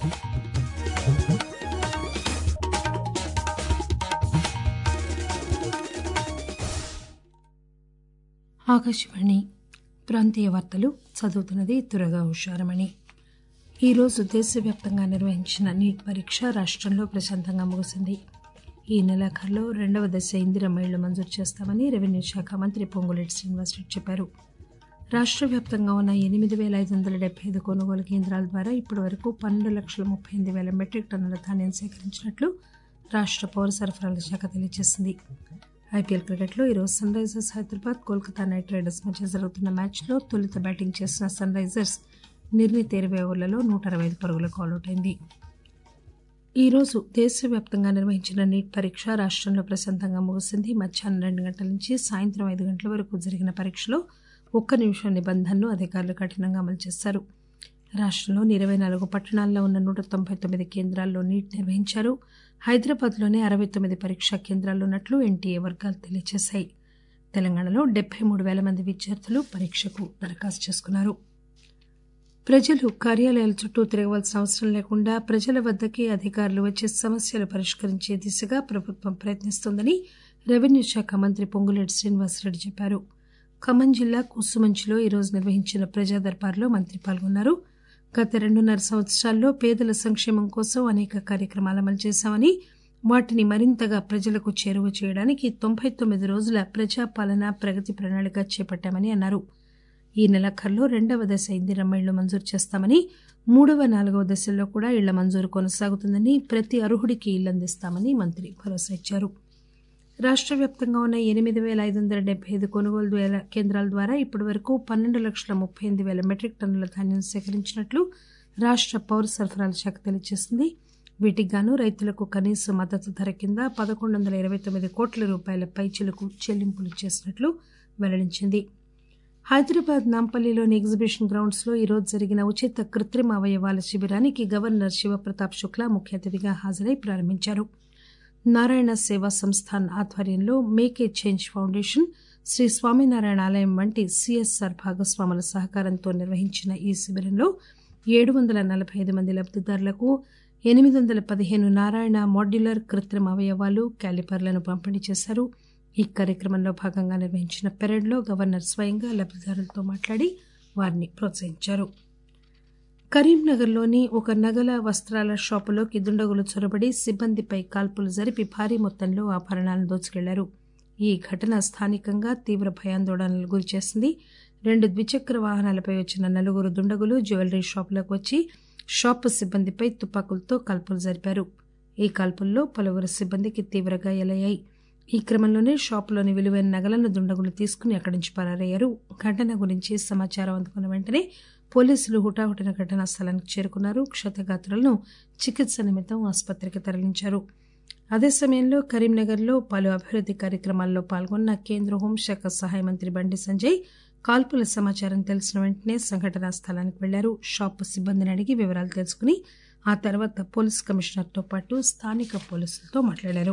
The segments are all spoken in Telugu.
ఆకాశవాణి ప్రాంతీయ వార్తలు చదువుతున్నది తురగా హుషారమణి ఈరోజు దేశవ్యాప్తంగా నిర్వహించిన నీట్ పరీక్ష రాష్టంలో ప్రశాంతంగా ముగిసింది ఈ నెలాఖరులో రెండవ దశ ఇందిరమ్మ ఇళ్లు మంజూరు చేస్తామని రెవెన్యూ శాఖ మంత్రి పొంగులేటి శ్రీనివాసరెడ్డి చెప్పారు రాష్ట్ర వ్యాప్తంగా ఉన్న ఎనిమిది వేల ఐదు వందల డెబ్బై ఐదు కొనుగోలు కేంద్రాల ద్వారా ఇప్పటి వరకు పన్నెండు లక్షల ముప్పై ఎనిమిది వేల మెట్రిక్ టన్నుల ధాన్యం సేకరించినట్లు రాష్ట్ర పౌర సరఫరాల శాఖ తెలియజేసింది ఐపీఎల్ క్రికెట్లో ఈరోజు Sunrisers Hyderabad Kolkata Knight Riders మధ్య జరుగుతున్న మ్యాచ్లో తొలుత బ్యాటింగ్ చేసిన సన్ రైజర్స్ నిర్ణీత ఇరవై ఓవర్లలో నూట అరవై ఐదు పరుగులకు ఆలౌట్ అయింది ఈ రోజు దేశవ్యాప్తంగా నిర్వహించిన నీట్ పరీక్ష రాష్టంలో ప్రశాంతంగా ముగిసింది మధ్యాహ్నం రెండు గంటల నుంచి సాయంత్రం ఐదు గంటల వరకు జరిగిన పరీక్షలో ఒక్క నిమిషం నిబంధనను అధికారులు కఠినంగా అమలు చేశారు రాష్టంలోని ఇరవై నాలుగు పట్టణాల్లో ఉన్న నూట తొంభై తొమ్మిది కేంద్రాల్లో నీట్ నిర్వహించారు హైదరాబాద్లోనే అరవై తొమ్మిది పరీక్షా కేంద్రాలు ఉన్నట్లు ఎన్టీఏ వర్గాలు తెలియజేశాయి తెలంగాణలో డెబ్బై మూడు వేల మంది విద్యార్థులు పరీక్షకు దరఖాస్తు చేసుకున్నారు ప్రజలు కార్యాలయాల చుట్టూ తిరగవలసిన అవసరం లేకుండా ప్రజల వద్దకే అధికారులు వచ్చే సమస్యలు పరిష్కరించే దిశగా ప్రభుత్వం ప్రయత్నిస్తోందని రెవెన్యూ శాఖ మంత్రి పొంగులేటి శ్రీనివాసరెడ్డి చెప్పారు ఖమ్మం జిల్లా కుసుమంచిలో ఈరోజు నిర్వహించిన ప్రజా దర్బార్లో మంత్రి పాల్గొన్నారు గత రెండున్నర సంవత్సరాల్లో పేదల సంక్షేమం కోసం అనేక కార్యక్రమాలు అమలు చేశామని వాటిని మరింతగా ప్రజలకు చేరువ చేయడానికి తొంభై తొమ్మిది రోజుల ప్రజాపాలన ప్రగతి ప్రణాళిక చేపట్టామని అన్నారు ఈ నెలాఖరులో రెండవ దశ ఇందిరమ్మ ఇళ్లు మంజూరు చేస్తామని మూడవ నాలుగవ దశల్లో కూడా ఇళ్ల మంజూరు కొనసాగుతుందని ప్రతి అర్హుడికి ఇళ్లు అందిస్తామని మంత్రి భరోసా ఇచ్చారు రాష్ట్ర వ్యాప్తంగా ఉన్న ఎనిమిది వేల ఐదు వందల డెబ్బై ఐదు కొనుగోలు వేల కేంద్రాల ద్వారా ఇప్పటి వరకు పన్నెండు లక్షల ముప్పై ఎనిమిది వేల మెట్రిక్ టన్నుల ధాన్యం సేకరించినట్లు రాష్ట్ర పౌర సరఫరాల శాఖ తెలియజేసింది వీటికి గాను రైతులకు కనీస మద్దతు ధర కింద పదకొండు వందల ఇరవై తొమ్మిది కోట్ల రూపాయల పైచిలకు చెల్లింపులు చేసినట్లు వెల్లడించింది హైదరాబాద్ నాంపల్లిలోని ఎగ్జిబిషన్ గ్రౌండ్స్ లో ఈరోజు జరిగిన ఉచిత కృత్రిమ అవయవాల శిబిరానికి గవర్నర్ శివప్రతాప్ శుక్లా ముఖ్య అతిథిగా హాజరై ప్రారంభించారు నారాయణ సేవా సంస్థాన్ ఆధ్వర్యంలో make a change foundation Shri Swaminarayan ఆలయం వంటి సిఎస్ఆర్ భాగస్వాముల సహకారంతో నిర్వహించిన ఈ శిబిరంలో ఏడు వందల నలభై ఐదు మంది లబ్దిదారులకు ఎనిమిది వందల పదిహేను నారాయణ మాడ్యులర్ కృత్రిమ అవయవాలు క్యాలిపర్లను పంపిణీ చేశారు ఈ కార్యక్రమంలో భాగంగా నిర్వహించిన పెరేడ్లో గవర్నర్ స్వయంగా లబ్దిదారులతో మాట్లాడి వారిని ప్రోత్సహించారు కరీంనగర్లోని ఒక నగల వస్త్రాల షాపులోకి దుండగులు చొరబడి సిబ్బందిపై కాల్పులు జరిపి భారీ మొత్తంలో ఆభరణాలను దోచుకెళ్లారు ఈ ఘటన స్థానికంగా తీవ్ర భయాందోళనలకు గురిచేసింది రెండు ద్విచక్ర వాహనాలపై వచ్చిన నలుగురు దుండగులు జ్యువెలరీ షాపులోకి వచ్చి షాపు సిబ్బందిపై తుపాకులతో కాల్పులు జరిపారు ఈ కాల్పుల్లో పలువురు సిబ్బందికి తీవ్ర గాయాలయ్యాయి ఈ క్రమంలోనే షాపులోని విలువైన నగలను దుండగులు తీసుకుని అక్కడి నుంచి పరారయ్యారు ఘటన గురించి సమాచారం అందుకున్న వెంటనే పోలీసులు హుటాహుటిన ఘటనా స్థలానికి చేరుకున్నారు క్షతగాత్రులను చికిత్స నిమిత్తం ఆసుపత్రికి తరలించారు అదే సమయంలో కరీంనగర్లో పలు అభివృద్ది కార్యక్రమాల్లో పాల్గొన్న కేంద్ర హోంశాఖ సహాయ మంత్రి బండి సంజయ్ కాల్పుల సమాచారం తెలిసిన వెంటనే సంఘటనా స్థలానికి వెళ్లారు షాపు సిబ్బందిని అడిగి వివరాలు తెలుసుకుని ఆ తర్వాత పోలీస్ కమిషనర్తో పాటు స్థానిక పోలీసులతో మాట్లాడారు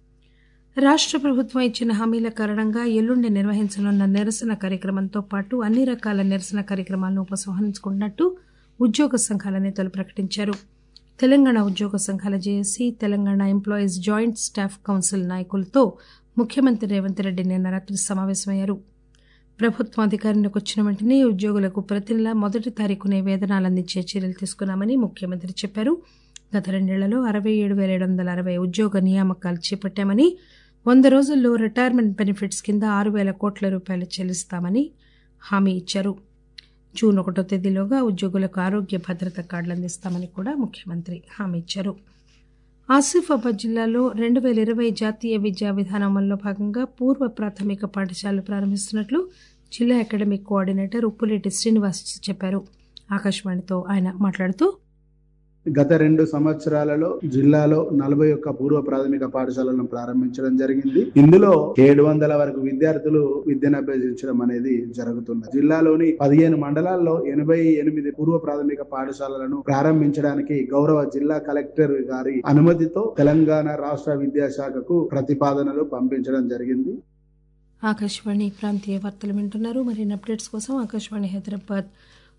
రాష్ట్ర ప్రభుత్వం ఇచ్చిన హామీల కారణంగా ఎల్లుండి నిర్వహించనున్న నిరసన కార్యక్రమంతో పాటు అన్ని రకాల నిరసన కార్యక్రమాలను ఉపసంహరించుకున్నట్టు ఉద్యోగ సంఘాల నేతలు ప్రకటించారు తెలంగాణ ఉద్యోగ సంఘాల JAC Telangana employees joint staff council నాయకులతో ముఖ్యమంత్రి రేవంత్ రెడ్డి నిన్న రాత్రి సమావేశమయ్యారు ప్రభుత్వం అధికారంలోకి వచ్చిన వెంటనే ఉద్యోగులకు ప్రతి నెల మొదటి తారీఖునే వేతనాలు అందించే చర్యలు తీసుకున్నామని ముఖ్యమంత్రి చెప్పారు గత రెండేళ్లలో అరవై ఏడు వేల ఏడు వందల అరవై ఉద్యోగ నియామకాలు చేపట్టామని వంద రోజుల్లో రిటైర్మెంట్ బెనిఫిట్స్ కింద ఆరు వేల కోట్ల రూపాయలు చెల్లిస్తామని హామీ ఇచ్చారు జూన్ ఒకటో తేదీలోగా ఉద్యోగులకు ఆరోగ్య భద్రత కార్డులు అందిస్తామని కూడా ముఖ్యమంత్రి హామీ ఇచ్చారు ఆసిఫాబాద్ జిల్లాలో రెండు వేల ఇరవై జాతీయ విద్యా విధానం అమల్లో భాగంగా పూర్వ ప్రాథమిక పాఠశాలలు ప్రారంభిస్తున్నట్లు జిల్లా అకాడమిక్ కోఆర్డినేటర్ ఉప్పులేటి శ్రీనివాస్ చెప్పారు ఆకాశవాణితో ఆయన మాట్లాడుతూ గత రెండు సంవత్సరాలలో జిల్లాలో నలభై ఒక్క పూర్వ ప్రాథమిక పాఠశాలను ప్రారంభించడం జరిగింది ఇందులో ఏడు వందల వరకు విద్యార్థులు విద్యను అభ్యసించడం అనేది జరుగుతుంది జిల్లాలోని పదిహేను మండలాల్లో ఎనభై ఎనిమిది పూర్వ ప్రాథమిక పాఠశాలలను ప్రారంభించడానికి గౌరవ జిల్లా కలెక్టర్ గారి అనుమతితో తెలంగాణ రాష్ట్ర విద్యాశాఖకు ప్రతిపాదనలు పంపించడం జరిగింది ఆకాశవాణి ప్రాంతీయ వార్తలు వింటున్నారు మరిన్ని అప్డేట్స్ కోసం ఆకాశవాణి హైదరాబాద్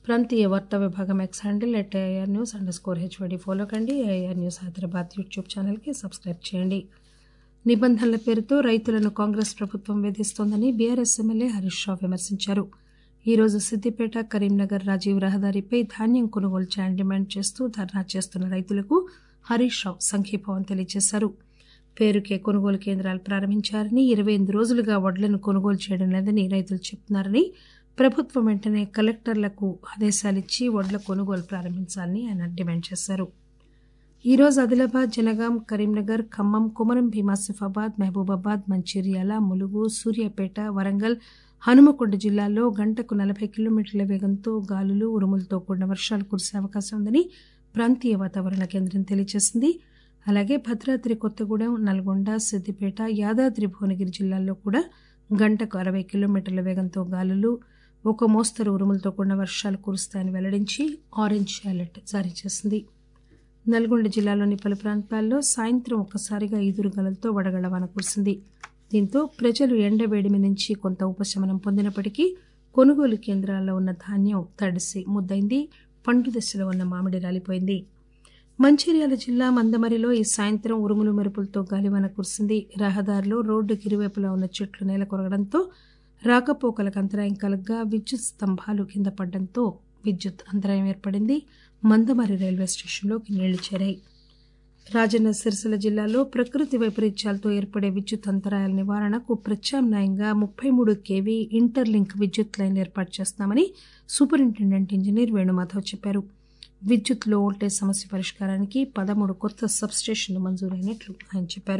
ప్రాంతీయ వార్తా విభాగం X handle at AR news under score హెచ్వడి follow కండి ఏఆర్ న్యూస్ హైదరాబాద్ యూట్యూబ్ ఛానల్కి సబ్స్క్రైబ్ చేయండి నిబంధనల పేరుతో రైతులను కాంగ్రెస్ ప్రభుత్వం వేధిస్తోందని బీఆర్ఎస్ ఎమ్మెల్యే హరీష్ రావు విమర్శించారు ఈ రోజు సిద్దిపేట కరీంనగర్ రాజీవ్ రహదారిపై ధాన్యం కొనుగోలు చేయాలని డిమాండ్ చేస్తూ ధర్నా చేస్తున్న రైతులకు హరీష్ రావు సంఘీభావం తెలియజేశారు పేరుకే కొనుగోలు కేంద్రాలు ప్రారంభించారని ఇరవై ఎనిమిది రోజులుగా వడ్లను కొనుగోలు చేయడం లేదని రైతులు చెబుతున్నారని ప్రభుత్వం వెంటనే కలెక్టర్లకు ఆదేశాలిచ్చి వడ్ల కొనుగోలు ప్రారంభించాలని ఆయన డిమాండ్ చేశారు ఈ రోజు ఆదిలాబాద్ జనగాం కరీంనగర్ ఖమ్మం కుమరం భీమాసిఫాబాద్ మహబూబాబాద్ మంచిర్యాల ములుగు సూర్యాపేట వరంగల్ హనుమకొండ జిల్లాల్లో గంటకు నలభై కిలోమీటర్ల వేగంతో గాలులు ఉరుములతో కూడిన వర్షాలు కురిసే అవకాశం ఉందని ప్రాంతీయ వాతావరణ కేంద్రం తెలియజేసింది అలాగే భద్రాద్రి కొత్తగూడెం నల్గొండ సిద్దిపేట యాదాద్రి భువనగిరి జిల్లాల్లో కూడా గంటకు అరవై కిలోమీటర్ల వేగంతో గాలులు ఒక మోస్తరు ఉరుములతో కూడిన వర్షాలు కురుస్తాయని వెల్లడించి ఆరెంజ్ అలర్ట్ జారీ చేసింది నల్గొండ జిల్లాలోని పలు ప్రాంతాల్లో సాయంత్రం ఒక్కసారిగా ఈదురుగాలతో వడగళ్ల వాన కురిసింది దీంతో ప్రజలు ఎండవేడిమి నుంచి కొంత ఉపశమనం పొందినప్పటికీ కొనుగోలు కేంద్రాల్లో ఉన్న ధాన్యం తడిసి ముద్దైంది పండు దశలో ఉన్న మామిడి రాలిపోయింది మంచిర్యాల జిల్లా మందమరిలో ఈ సాయంత్రం ఉరుములు మెరుపులతో గాలివాన కురిసింది రహదారిలో రోడ్డుకి ఇరువైపులా ఉన్న చెట్లు నేల కొరగడంతో రాకపోకలకు అంతరాయం కలగ్గా విద్యుత్ స్తంభాలు కింద పడడంతో విద్యుత్ అంతరాయం ఏర్పడింది మందమరి రైల్వే స్టేషన్లోకి నీళ్లు చేరాయి రాజన్న సిరిసిల్ల జిల్లాలో ప్రకృతి వైపరీత్యాలతో ఏర్పడే విద్యుత్ అంతరాయాల నివారణకు ప్రత్యామ్నాయంగా ముప్పై మూడు కేవీ ఇంటర్లింక్ విద్యుత్ లైన్ ఏర్పాటు చేస్తామని సూపరింటెండెంట్ ఇంజనీర్ వేణుమాధవ్ చెప్పారు విద్యుత్ లో వోల్టేజ్ సమస్య పరిష్కారానికి పదమూడు కొత్త సబ్స్టేషన్లు మంజూరైనట్లు ఆయన చెప్పారు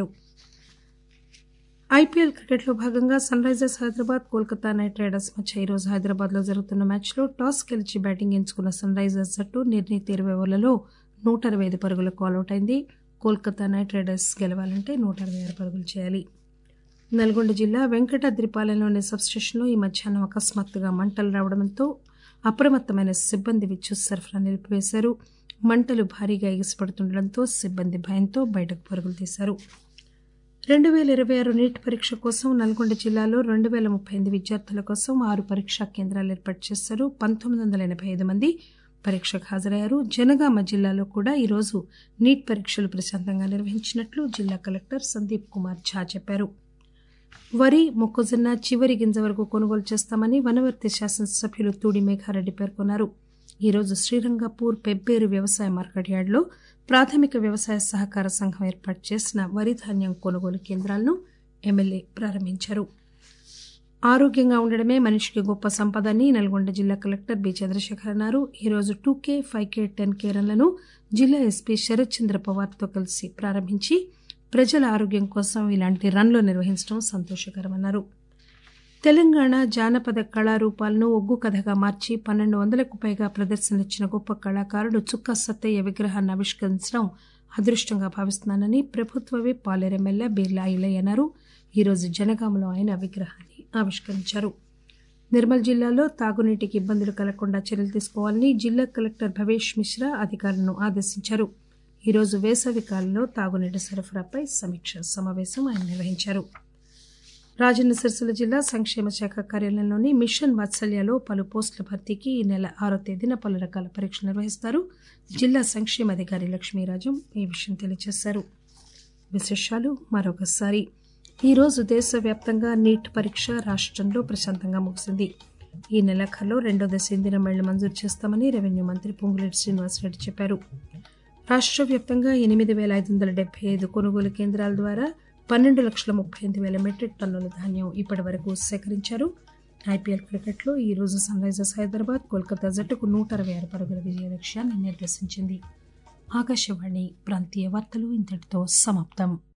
ఐపీఎల్ క్రికెట్లో భాగంగా Sunrisers Hyderabad Kolkata Knight Riders మధ్య ఈరోజు హైదరాబాద్ లో జరుగుతున్న మ్యాచ్లో టాస్ గెలిచి బ్యాటింగ్ ఎంచుకున్న సన్ రైజర్స్ జట్టు నిర్ణీత ఇరవై ఓవర్లలో నూట అరవై ఐదు పరుగులకు ఆల్అవుట్ అయింది కోల్కతా నైట్ రైడర్స్ గెలవాలంటే నూట అరవై ఆరు పరుగులు చేయాలి నల్గొండ జిల్లా వెంకటాద్రిపాలెంలోని సబ్స్టేషన్లో ఈ మధ్యాహ్నం అకస్మాత్తుగా మంటలు రావడంతో అప్రమత్తమైన సిబ్బంది విద్యుత్ సరఫరా నిలిపివేశారు మంటలు భారీగా ఎగిసిపడుతుండటంతో సిబ్బంది భయంతో బయటకు పరుగులు తీశారు రెండు వేల ఇరవై ఆరు నీట్ పరీక్ష కోసం నల్గొండ జిల్లాలో రెండు వేల ముప్పై ఎనిమిది విద్యార్థుల కోసం ఆరు పరీక్షా కేంద్రాలు ఏర్పాటు చేశారు పంతొమ్మిది వందల ఎనభై ఐదు మంది పరీక్షకు హాజరయ్యారు జనగామ జిల్లాలో కూడా ఈరోజు నీట్ పరీక్షలు ప్రశాంతంగా నిర్వహించినట్లు జిల్లా కలెక్టర్ సందీప్ కుమార్ ఝా చెప్పారు వరి మొక్కజొన్న చివరి గింజ వరకు కొనుగోలు చేస్తామని వనవర్తి శాసనసభ్యులు తూడి మేఘారెడ్డి పేర్కొన్నారు ఈరోజు శ్రీరంగపూర్ పెబ్బేరు వ్యవసాయ మార్కెట్ యార్డులో ప్రాథమిక వ్యవసాయ సహకార సంఘం ఏర్పాటు చేసిన వరి ధాన్యం కొనుగోలు కేంద్రాలను ఎమ్మెల్యే ప్రారంభించారు ఆరోగ్యంగా ఉండడమే మనిషికి గొప్ప సంపద అని నల్గొండ జిల్లా కలెక్టర్ బి చంద్రశేఖర్ అన్నారు ఈరోజు two K five K ten K రన్లను జిల్లా ఎస్పీ శరత్ చంద్ర పవార్తో కలిసి ప్రారంభించి ప్రజల ఆరోగ్యం కోసం ఇలాంటి రన్లు నిర్వహించడం సంతోషకరమన్నారు తెలంగాణ జానపద కళారూపాలను ఒగ్గు కథగా మార్చి పన్నెండు వందలకు పైగా ప్రదర్శనలిచ్చిన గొప్ప కళాకారుడు చుక్క సత్తయ్య విగ్రహాన్ని ఆవిష్కరించడం అదృష్టంగా భావిస్తున్నానని ప్రభుత్వ విప్ పాలేరెమ్మెల్యే బీర్లా ఐలయ్య అన్నారు ఈరోజు జనగామలో ఆయన విగ్రహాన్ని ఆవిష్కరించారు నిర్మల్ జిల్లాలో తాగునీటికి ఇబ్బందులు కలగకుండా చర్యలు తీసుకోవాలని జిల్లా కలెక్టర్ భవేష్ మిశ్రా అధికారులను ఆదేశించారు ఈరోజు వేసవి కాలంలో తాగునీటి సరఫరాపై సమీక్ష సమావేశం ఆయన నిర్వహించారు రాజన్న సిరిసిల్ల జిల్లా సంక్షేమ శాఖ కార్యాలయంలోని మిషన్ వాత్సల్యలో పలు పోస్టుల భర్తీకి ఈ నెల ఆరో తేదీన పలు రకాల పరీక్షలు నిర్వహిస్తారు జిల్లా సంక్షేమ అధికారి లక్ష్మీరాజం ఈ విషయం తెలియజేశారు విశేషాలు మరొకసారి ఈరోజు దేశవ్యాప్తంగా నీట్ పరీక్ష రాష్ట్రంలో ప్రశాంతంగా ముగిసింది ఈ నెలాఖరులో రెండో దశ ఇందిన మేళ్లు మంజూరు చేస్తామని రెవెన్యూ మంత్రి పొంగులేటి శ్రీనివాసరెడ్డి చెప్పారు రాష్ట్ర వ్యాప్తంగా ఎనిమిది వేల ఐదు వందల డెబ్బై ఐదు కొనుగోలు కేంద్రాల ద్వారా పన్నెండు లక్షల ముప్పై ఎనిమిది వేల మెట్రిక్ టన్నుల ధాన్యం ఇప్పటి వరకు సేకరించారు ఐపీఎల్ క్రికెట్లో ఈ రోజు సన్ రైజర్స్ హైదరాబాద్ కోల్కతా జట్టుకు నూట అరవై ఆరు పరుగుల విజయ లక్ష్యాన్ని నిర్దేశించింది ఆకాశవాణి ప్రాంతీయ వార్తలు ఇంతటితో సమాప్తం